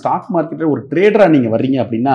Stock மார்க்கெட்டில் ஒரு ட்ரேடராக நீங்கள் வர்றீங்க அப்படின்னா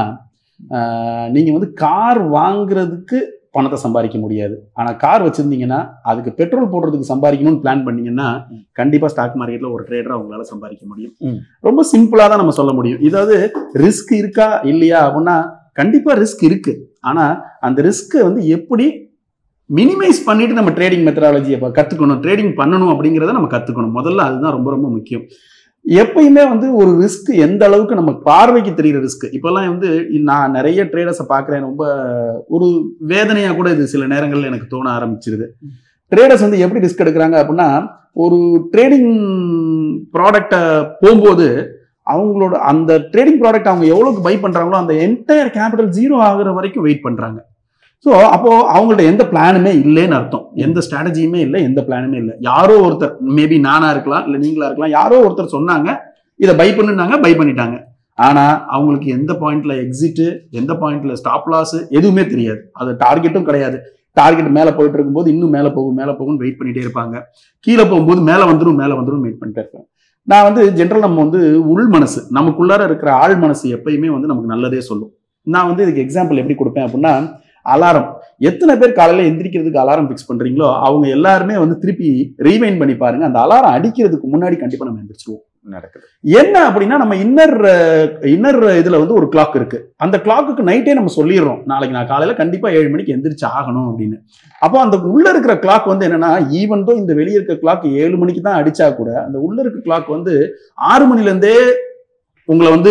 நீங்கள் வந்து கார் வாங்குறதுக்கு பணத்தை சம்பாதிக்க முடியாது ஆனால் கார் வச்சுருந்தீங்கன்னா அதுக்கு பெட்ரோல் போடுறதுக்கு சம்பாதிக்கணும்னு பிளான் பண்ணீங்கன்னா கண்டிப்பாக ஸ்டாக் மார்க்கெட்டில் ஒரு ட்ரேடராக உங்களால் சம்பாதிக்க முடியும் ம். ரொம்ப சிம்பிளாக தான் நம்ம சொல்ல முடியும் இதாவது ரிஸ்க் இருக்கா இல்லையா அப்படின்னா கண்டிப்பாக ரிஸ்க் இருக்கு ஆனால் அந்த ரிஸ்க்கை வந்து எப்படி மினிமைஸ் பண்ணிட்டு நம்ம ட்ரேடிங் மெத்தடாலஜியை கற்றுக்கணும் ட்ரேடிங் பண்ணணும் அப்படிங்கிறத நம்ம கற்றுக்கணும் முதல்ல அதுதான் ரொம்ப ரொம்ப முக்கியம் எப்பயுமே வந்து ஒரு ரிஸ்க் எந்த அளவுக்கு நம்ம பார்வைக்கு தெரிகிற ரிஸ்க் இப்போல்லாம் வந்து நான் நிறைய ட்ரேடர்ஸை பார்க்குறேன் ரொம்ப ஒரு வேதனையாக கூட இது சில நேரங்களில் எனக்கு தோண ஆரம்பிச்சிருது ட்ரேடர்ஸ் வந்து எப்படி ரிஸ்க் எடுக்கிறாங்க அப்படின்னா ஒரு ட்ரேடிங் ப்ராடக்டை போகும்போது அவங்களோட அந்த ட்ரேடிங் ப்ராடக்ட் அவங்க எவ்வளோக்கு பை பண்ணுறாங்களோ அந்த என்டையர் கேபிட்டல் ஜீரோ ஆகுற வரைக்கும் வெயிட் பண்ணுறாங்க ஸோ அப்போ அவங்கள்ட்ட எந்த பிளானுமே இல்லைன்னு அர்த்தம் எந்த ஸ்ட்ராட்டஜியுமே இல்லை எந்த பிளானுமே இல்லை யாரோ ஒருத்தர் மேபி நானா இருக்கலாம் இல்லை நீங்களா இருக்கலாம் யாரோ ஒருத்தர் சொன்னாங்க இதை பை பண்ணுனாங்க பை பண்ணிட்டாங்க ஆனா அவங்களுக்கு எந்த பாயிண்ட்ல எக்ஸிட்டு எந்த பாயிண்ட்ல ஸ்டாப் லாஸ் எதுவுமே தெரியாது அது டார்கெட்டும் கிடையாது டார்கெட் மேல போயிட்டு இருக்கும்போது இன்னும் மேல போகும் மேல போகும் வெயிட் பண்ணிட்டே இருப்பாங்க கீழே போகும்போது மேல வந்துடும் மேல வந்துடும் வெயிட் பண்ணிட்டே இருப்பாங்க நான் வந்து ஜென்ரல் நம்ம வந்து உள் மனசு நமக்குள்ளார இருக்கிற ஆள் மனசு எப்பயுமே வந்து நமக்கு நல்லதே சொல்லும் நான் வந்து இதுக்கு எக்ஸாம்பிள் எப்படி கொடுப்பேன் அப்படின்னா அலாரம் எத்தனை பேர் காலையில எந்திரிக்கிறதுக்கு அலாரம் ஃபிக்ஸ் பண்றீங்களோ அவங்க எல்லாருமே வந்து திருப்பி ரீவைண்ட் பண்ணி பாருங்க அந்த அலாரம் அடிக்கிறதுக்கு முன்னாடி கண்டிப்பா நம்ம எந்திரிச்சிருவோம் நடக்குது என்ன அப்படின்னா நம்ம இன்னர் இன்னர் இதுல வந்து ஒரு கிளாக் இருக்கு அந்த கிளாக்குக்கு நைட்டே நம்ம சொல்லிடுறோம் நாளைக்கு நான் காலையில கண்டிப்பா ஏழு மணிக்கு எந்திரிச்சு ஆகணும் அப்படின்னு அப்போ அந்த உள்ள இருக்கிற கிளாக் வந்து என்னன்னா ஈவன் தோ இந்த வெளியே இருக்க கிளாக் ஏழு மணிக்கு தான் அடிச்சா கூட அந்த உள்ள இருக்க கிளாக் வந்து ஆறு மணில இருந்தே உங்களை வந்து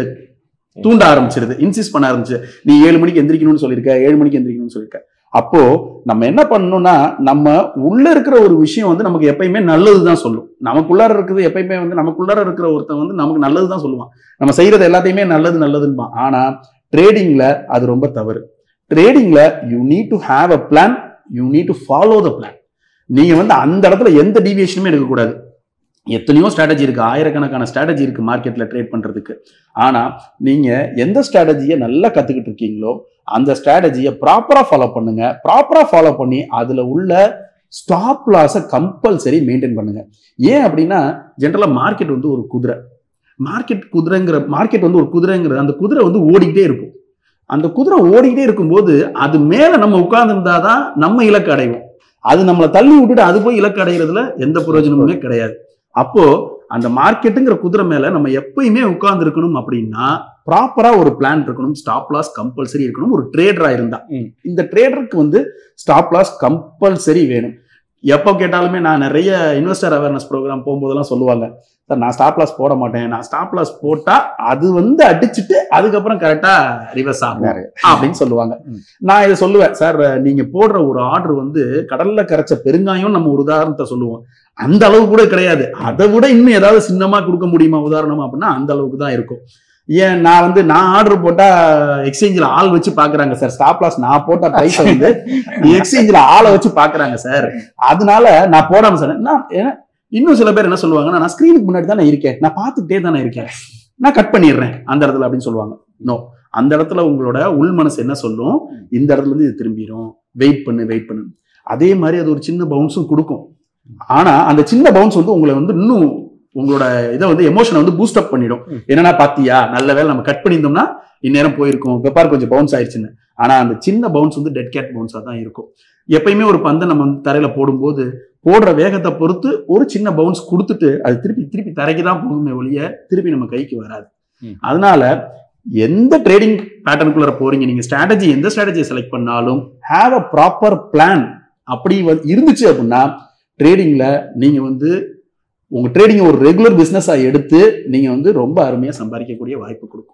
தூண்ட ஆரம்பிச்சிருது இன்சிஸ்ட் பண்ண ஆரம்பிச்சு நீ ஏழு மணிக்கு எந்திரிக்கணும்னு சொல்லியிருக்க ஏழு மணிக்கு எந்திரிக்கணும்னு சொல்லியிருக்க அப்போ நம்ம என்ன பண்ணணும்னா நம்ம உள்ள இருக்கிற ஒரு விஷயம் வந்து நமக்கு எப்பயுமே நல்லது தான் சொல்லும் நமக்குள்ளார இருக்குது எப்பயுமே வந்து நமக்குள்ளார இருக்கிற ஒருத்தன் வந்து நமக்கு நல்லது தான் சொல்லுவான் நம்ம செய்யறது எல்லாத்தையுமே நல்லது நல்லதுன்பான் ஆனா ட்ரேடிங்ல அது ரொம்ப தவறு ட்ரேடிங்ல you need to have a plan you need to follow the plan நீங்க வந்து அந்த இடத்துல எந்த டீவியேஷனுமே எடுக்கக்கூடாது எத்தனையோ ஸ்ட்ராட்டஜி இருக்கு ஆயிரக்கணக்கான ஸ்ட்ராட்டஜி இருக்கு மார்க்கெட்ல ட்ரேட் பண்றதுக்கு ஆனா நீங்க எந்த ஸ்ட்ராட்டஜியை நல்லா கத்துக்கிட்டு இருக்கீங்களோ அந்த ஸ்ட்ராட்டஜியை ப்ராப்பரா ஃபாலோ பண்ணுங்க ப்ராப்பரா ஃபாலோ பண்ணி அதுல உள்ள ஸ்டாப் லாஸை கம்பல்சரி மெயின்டைன் பண்ணுங்க ஏன் அப்படின்னா ஜென்ரலா மார்க்கெட் வந்து ஒரு குதிரை மார்க்கெட் குதிரைங்கிற மார்க்கெட் வந்து ஒரு குதிரைங்கிற அந்த குதிரை வந்து ஓடிக்கிட்டே இருக்கும் அந்த குதிரை ஓடிக்கிட்டே இருக்கும்போது அது மேல நம்ம உட்கார்ந்துருந்தா தான் நம்ம இலக்கு அடைவோம் அது நம்மளை தள்ளி விட்டுட்டு அது போய் இலக்கு அடைகிறதுல எந்த பிரயோஜனமுமே கிடையாது அப்போ அந்த மார்க்கெட்டுங்கிற குதிரை மேல நம்ம எப்பயுமே உட்கார்ந்து இருக்கணும் அப்படின்னா ப்ராப்பரா ஒரு பிளான் இருக்கணும் ஸ்டாப் லாஸ் கம்பல்சரி இருக்கணும் ஒரு ட்ரேடரா இருந்தா ம். இந்த ட்ரேடருக்கு வந்து ஸ்டாப் லாஸ் கம்பல்சரி வேணும் எப்போ கேட்டாலுமே நான் நிறைய இன்வெஸ்டர் அவேர்னஸ் ப்ரோக்ராம் போகும்போதெல்லாம் சொல்லுவாங்க சார் நான் ஸ்டாப் லாஸ் போட மாட்டேன் நான் ஸ்டாப் லாஸ் போட்டா அது வந்து அடிச்சுட்டு அதுக்கப்புறம் கரெக்டா ரிவர்ஸ் ஆகும் நிறைய. அப்படின்னு சொல்லுவாங்க ம். நான் இதை சொல்லுவேன் சார் நீங்க போடுற ஒரு ஆர்டர் வந்து கடல்ல கரைச்ச பெருங்காயம் நம்ம ஒரு உதாரணத்தை சொல்லுவோம் அந்த அளவு கூட கிடையாது அதை விட இன்னும் ஏதாவது சின்னமா கொடுக்க முடியுமா உதாரணமா அப்படின்னா அந்த அளவுக்கு தான் இருக்கும் ஏன் நான் வந்து நான் ஆர்டர் போட்டா எக்ஸ்சேஞ்சில் ஆள் வச்சு பாக்குறாங்க சார் ஸ்டாப் லாஸ் நான் போட்ட பிரைஸ் வந்து எக்ஸ்சேஞ்சில் ஆளை வச்சு பாக்குறாங்க சார் அதனால நான் போடாம சார் நான் ஏன்னா- இன்னும் சில பேர் என்ன சொல்லுவாங்கன்னா நான் ஸ்கிரீனுக்கு முன்னாடி தானே இருக்கேன் நான் பார்த்துக்கிட்டே தானே இருக்கேன் நான் கட் பண்ணிடுறேன் அந்த இடத்துல அப்படின்னு சொல்லுவாங்க நோ அந்த இடத்துல உங்களோட உள் மனசு என்ன சொல்லும் இந்த இடத்துல இருந்து இது திரும்பிடும் வெயிட் பண்ணு வெயிட் பண்ணு அதே மாதிரி அது ஒரு சின்ன பவுன்ஸும் கொடுக்கும் ஆனா அந்த சின்ன பவுன்ஸ் வந்து உங்களை வந்து இன்னும் உங்களோட இதை வந்து எமோஷனை வந்து பூஸ்ட் அப் பண்ணிடும் ம். என்னன்னா பாத்தியா நல்ல வேளை நம்ம கட் பண்ணியிருந்தோம்னா இந்நேரம் போயிருக்கும் பெப்பார் கொஞ்சம் பவுன்ஸ் ஆயிடுச்சுன்னு ஆனா அந்த சின்ன பவுன்ஸ் வந்து டெட் கேட் பவுன்ஸா தான் இருக்கும் எப்பயுமே ஒரு பந்தை நம்ம வந்து தரையில போடும்போது போடுற வேகத்தை பொறுத்து ஒரு சின்ன பவுன்ஸ் கொடுத்துட்டு அது திருப்பி திருப்பி தரைக்கு தான் போகுமே ஒழிய திருப்பி நம்ம கைக்கு வராது ம். அதனால எந்த ட்ரேடிங் பேட்டர்னுக்குள்ள போறீங்க நீங்க ஸ்ட்ராட்டஜி எந்த ஸ்ட்ராட்டஜியை செலக்ட் பண்ணாலும் ஹேவ் அ ப்ராப்பர் பிளான் அப்படி வந்து இருந்துச்சு அப்படின்னா ட்ரேடிங்ல நீங்க வந்து உங்க ட்ரேடிங் ஒரு ரெகுலர் பிசினஸா எடுத்து நீங்க வந்து ரொம்ப அருமையா சம்பாதிக்கக்கூடிய வாய்ப்பு கொடுக்கும்